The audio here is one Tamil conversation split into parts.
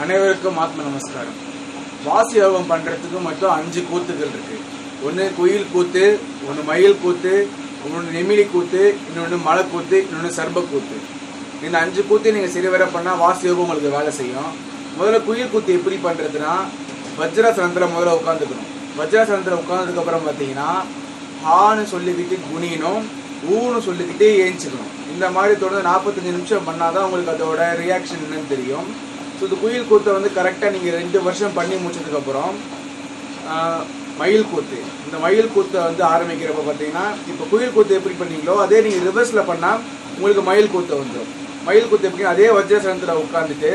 அனைவருக்கும் ஆத்ம நமஸ்காரம் வாசி யோகம் பண்றதுக்கு மொத்தம் அஞ்சு கூத்துகள் இருக்கு ஒன்று குயில் கூத்து ஒன்று மயில் கூத்து இன்னொன்று நெமிலி கூத்து இன்னொன்று மலை கூத்து இன்னொன்று சர்ப கூத்து இந்த அஞ்சு கூத்து நீங்கள் சரிவர பண்ணால் வாசி யோகம் உங்களுக்கு வேலை செய்யும் முதல்ல குயில் கூத்து எப்படி பண்ணுறதுன்னா வஜ்ராசனத்தில் முதல்ல உட்காந்துக்கணும் வஜ்ராசனத்தில் உட்காந்ததுக்கு அப்புறம் பார்த்தீங்கன்னா ஹான்னு சொல்லிக்கிட்டு குனியணும் ஊன்னு சொல்லிக்கிட்டே ஏஞ்சிக்கணும் இந்த மாதிரி தொடர்ந்து நாற்பத்தஞ்சு நிமிஷம் பண்ணாதான் உங்களுக்கு அதோட ரியாக்ஷன் என்னன்னு தெரியும் ஸோ இந்த குயில் கூத்தை வந்து கரெக்டாக நீங்கள் ரெண்டு வருஷம் பண்ணி முடிச்சதுக்கப்புறம் மயில் கூத்து இந்த மயில் கூத்தை வந்து ஆரம்பிக்கிறப்ப பார்த்தீங்கன்னா இப்போ குயில் கூத்து எப்படி பண்ணீங்களோ அதே நீங்கள் ரிவர்ஸில் பண்ணால் உங்களுக்கு மயில் கூத்து வந்துடும் மயில் கூத்து எப்படி அதே வஜ்ராசனத்தில் உட்காந்துட்டு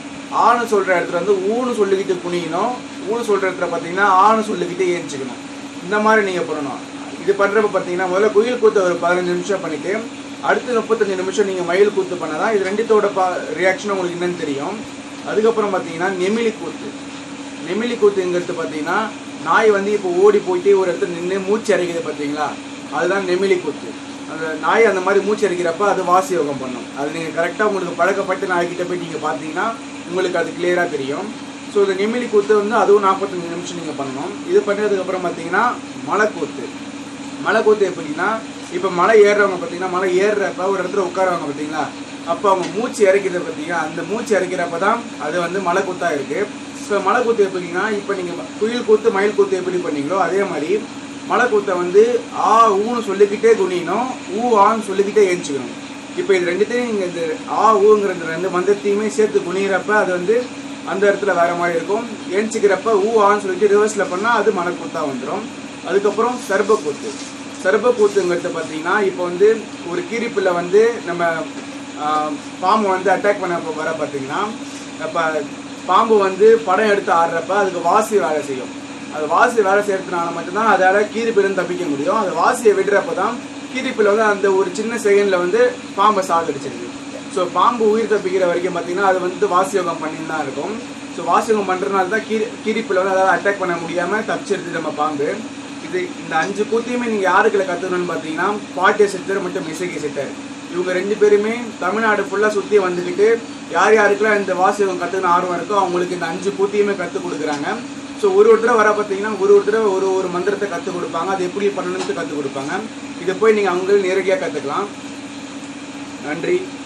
ஆணு சொல்கிற இடத்துல வந்து ஊன்னு சொல்லிக்கிட்டு குனியணும் ஊன்னு சொல்கிற இடத்துல பார்த்தீங்கன்னா ஆணு சொல்லிக்கிட்டு ஏஞ்சிக்கணும் இந்த மாதிரி நீங்கள் பண்ணணும் இது பண்ணுறப்ப பார்த்தீங்கன்னா முதல்ல குயில் கூத்து ஒரு பதினஞ்சு நிமிஷம் பண்ணிவிட்டு அடுத்து முப்பத்தஞ்சு நிமிஷம் நீங்கள் மயில் கூத்து பண்ணாதான் இது ரெண்டுத்தோட பா ரியாக்ஷன் உங்களுக்கு என்னன்னு தெரியும் அதுக்கப்புறம் பார்த்தீங்கன்னா நெமிலி கூத்து நெமிலி கூத்துங்கிறது பார்த்தீங்கன்னா நாய் வந்து இப்போ ஓடி போயிட்டு ஒரு இடத்துல நின்று மூச்சு அரைக்குது பார்த்தீங்களா அதுதான் நெமிலி கூத்து அந்த நாய் அந்த மாதிரி மூச்சு அரைக்கிறப்ப அது வாசி யோகம் பண்ணும் அது நீங்கள் கரெக்டாக உங்களுக்கு பழக்கப்பட்டு நாய்கிட்ட போய் நீங்கள் பார்த்தீங்கன்னா உங்களுக்கு அது கிளியராக தெரியும் ஸோ இந்த நெமிலி கூத்து வந்து அதுவும் நாற்பத்தஞ்சு நிமிஷம் நீங்கள் பண்ணணும் இது பண்ணதுக்கப்புறம் பார்த்தீங்கன்னா மலை கூத்து மலை கூத்து எப்படின்னா இப்போ மலை ஏறுறவங்க பார்த்தீங்கன்னா மலை ஏறுறப்ப ஒரு இடத்துல உட்காருவாங்க பார்த்தீங்களா அப்போ அவங்க மூச்சு இறக்கிறத பார்த்தீங்கன்னா அந்த மூச்சு இறக்கிறப்ப தான் அது வந்து மலை கூத்தாக இருக்குது ஸோ மலை கூத்து எப்படின்னா இப்போ நீங்கள் குயில் கூத்து மயில் கூத்து எப்படி பண்ணீங்களோ அதே மாதிரி மலை கூத்தை வந்து ஆ ஊன்னு சொல்லிக்கிட்டே குனியணும் ஊ ஆன்னு சொல்லிக்கிட்டே ஏஞ்சிக்கணும் இப்போ இது ரெண்டுத்தையும் நீங்கள் இந்த ஆ ஊங்கிற இந்த ரெண்டு மந்திரத்தையுமே சேர்த்து குனிகிறப்ப அது வந்து அந்த இடத்துல வேற மாதிரி இருக்கும் ஏஞ்சிக்கிறப்ப ஊ ஆன்னு சொல்லிட்டு ரிவர்ஸில் பண்ணால் அது மலை கூத்தாக வந்துடும் அதுக்கப்புறம் சர்ப கூத்து சர்ப கூத்துங்கிறது பார்த்தீங்கன்னா இப்போ வந்து ஒரு கீரிப்பில் வந்து நம்ம ஆஹ், பாம்பு வந்து அட்டாக் பண்ண வர பார்த்தீங்கன்னா இப்போ பாம்பு வந்து படம் எடுத்து ஆடுறப்ப அதுக்கு வாசி வேலை செய்யும் அது வாசி வேலை செய்யறதுனால மட்டும்தான் அதால் கீரிப்பிலிருந்து தப்பிக்க முடியும் அது வாசியை விடுறப்ப தான் கீரிப்பில் வந்து அந்த ஒரு சின்ன செகண்டில் வந்து பாம்பை சாகடிச்சிருக்கு ஸோ பாம்பு உயிர் தப்பிக்கிற வரைக்கும் பார்த்தீங்கன்னா அது வந்து வாசி யோகம் பண்ணின்னு தான் இருக்கும் ஸோ வாசி யோகம் பண்ணுறதுனால தான் கீரி கீரிப்பில் வந்து அதாவது அட்டாக் பண்ண முடியாமல் தப்பிச்சிருது நம்ம பாம்பு இது இந்த அஞ்சு கூத்தையுமே நீங்கள் யாருக்குள்ள கற்றுக்கணும்னு பார்த்தீங்கன்னா பாட்டிய சித்தர் மற்றும் இசைக்கு சித்தர் இவங்க ரெண்டு பேருமே தமிழ்நாடு ஃபுல்லாக சுற்றி வந்துக்கிட்டு யார் யாருக்கெல்லாம் இந்த வாசியம் கற்றுக்கணும் ஆர்வம் இருக்கோ அவங்களுக்கு இந்த அஞ்சு கூத்தையுமே கற்றுக் கொடுக்குறாங்க ஸோ ஒரு ஒரு தடவை வர பார்த்தீங்கன்னா ஒரு ஒரு தடவை ஒரு ஒரு மந்திரத்தை கற்றுக் கொடுப்பாங்க அது எப்படி பண்ணணும்னு கற்றுக் கொடுப்பாங்க இதை போய் நீங்கள் அவங்களே நேரடியாக கற்றுக்கலாம் நன்றி